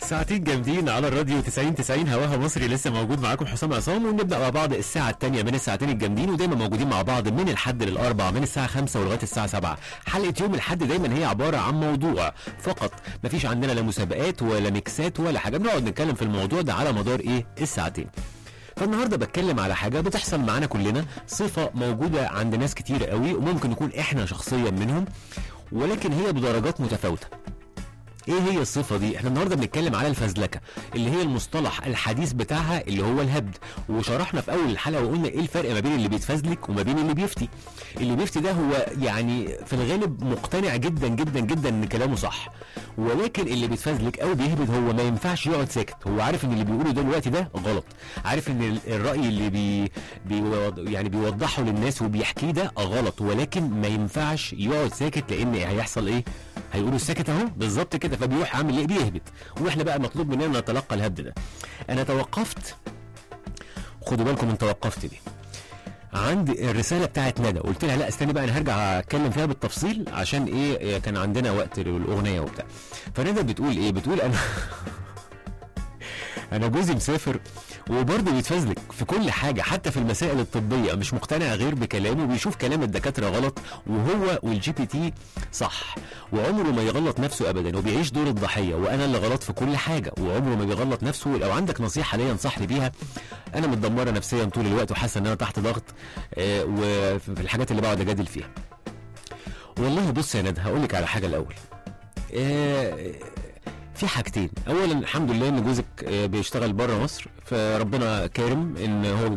ساعتين جامدين على الراديو 90 90 هواها مصري لسه موجود معاكم حسام عصام ونبدا مع بعض الساعه الثانيه من الساعتين الجامدين ودايما موجودين مع بعض من الحد للاربع من الساعه 5 ولغايه الساعه 7 حلقه يوم الحد دايما هي عباره عن موضوع فقط مفيش عندنا لا مسابقات ولا ميكسات ولا حاجه بنقعد نتكلم في الموضوع ده على مدار ايه الساعتين فالنهارده بتكلم على حاجه بتحصل معانا كلنا صفه موجوده عند ناس كتير قوي وممكن نكون احنا شخصيا منهم ولكن هي بدرجات متفاوته ايه هي الصفه دي احنا النهارده بنتكلم على الفزلكه اللي هي المصطلح الحديث بتاعها اللي هو الهبد وشرحنا في اول الحلقه وقلنا ايه الفرق ما بين اللي بيتفزلك وما بين اللي بيفتي اللي بيفتي ده هو يعني في الغالب مقتنع جدا جدا جدا ان كلامه صح ولكن اللي بيتفزلك او بيهبد هو ما ينفعش يقعد ساكت هو عارف ان اللي بيقوله دلوقتي ده غلط عارف ان ال- الراي اللي بي, بي يعني بيوضحه للناس وبيحكيه ده غلط ولكن ما ينفعش يقعد ساكت لان هيحصل ايه هيقولوا الساكت اهو بالظبط كده فبيروح عامل ايه بيهبط واحنا بقى مطلوب مننا نتلقى الهبد ده انا توقفت خدوا بالكم من توقفت دي عند الرساله بتاعت ندى قلت لها لا استني بقى انا هرجع اتكلم فيها بالتفصيل عشان ايه إيه كان عندنا وقت للاغنيه وبتاع فندى بتقول ايه بتقول انا انا جوزي مسافر وبرضه بيتفزلك في كل حاجه حتى في المسائل الطبيه مش مقتنع غير بكلامه بيشوف كلام الدكاتره غلط وهو والجي بي تي صح وعمره ما يغلط نفسه ابدا وبيعيش دور الضحيه وانا اللي غلط في كل حاجه وعمره ما بيغلط نفسه لو عندك نصيحه ليا انصحني بيها انا متدمره نفسيا طول الوقت وحاسه ان انا تحت ضغط آه، وفي الحاجات اللي بقعد اجادل فيها والله بص يا ندى هقول لك على حاجه الاول آه، في حاجتين اولا الحمد لله ان جوزك آه، بيشتغل بره مصر فربنا كارم ان هو